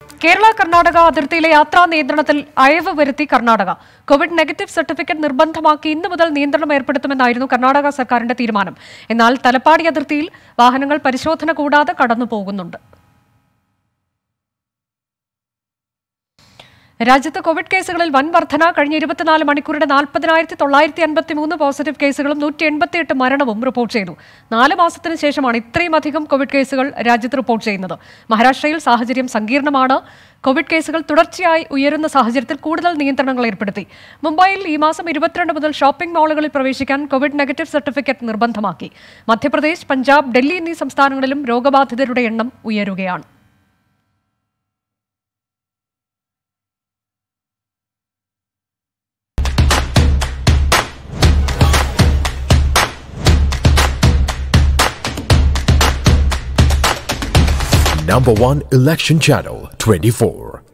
കേരള കർണാടക അതിർത്തിയിലെ യാത്രാ നിയന്ത്രണത്തിൽ അയവ് വരുത്തി കർണാടക കോവിഡ് നെഗറ്റീവ് സർട്ടിഫിക്കറ്റ് നിർബന്ധമാക്കി ഇന്നു മുതൽ നിയന്ത്രണം ഏർപ്പെടുത്തുമെന്നായിരുന്നു കർണാടക സർക്കാരിന്റെ തീരുമാനം എന്നാൽ തലപ്പാടി അതിർത്തിയിൽ വാഹനങ്ങൾ പരിശോധന കൂടാതെ കടന്നു പോകുന്നുണ്ട് രാജ്യത്ത് കോവിഡ് കേസുകളിൽ വൻ വർധന കഴിഞ്ഞ ഇരുപത്തിനാല് മണിക്കൂറിന്റെ നാൽപ്പതിനായിരത്തി തൊള്ളായിരത്തി അൻപത്തി മൂന്ന് പോസിറ്റീവ് കേസുകളും നൂറ്റി എൺപത്തിയെട്ട് മരണവും റിപ്പോർട്ട് ചെയ്തു നാല് മാസത്തിന് ശേഷമാണ് ഇത്രയും അധികം കോവിഡ് കേസുകൾ രാജ്യത്ത് റിപ്പോർട്ട് ചെയ്യുന്നത് മഹാരാഷ്ട്രയിൽ സാഹചര്യം സങ്കീർണമാണ് കോവിഡ് കേസുകൾ തുടർച്ചയായി ഉയരുന്ന സാഹചര്യത്തിൽ കൂടുതൽ നിയന്ത്രണങ്ങൾ ഏർപ്പെടുത്തി മുംബൈയിൽ ഈ മാസം ഇരുപത്തിരണ്ട് മുതൽ ഷോപ്പിംഗ് മാളുകളിൽ പ്രവേശിക്കാൻ കോവിഡ് നെഗറ്റീവ് സർട്ടിഫിക്കറ്റ് നിർബന്ധമാക്കി മധ്യപ്രദേശ് പഞ്ചാബ് ഡൽഹി എന്നീ സംസ്ഥാനങ്ങളിലും രോഗബാധിതരുടെ എണ്ണം ഉയരുകയാണ് Number one election channel 24.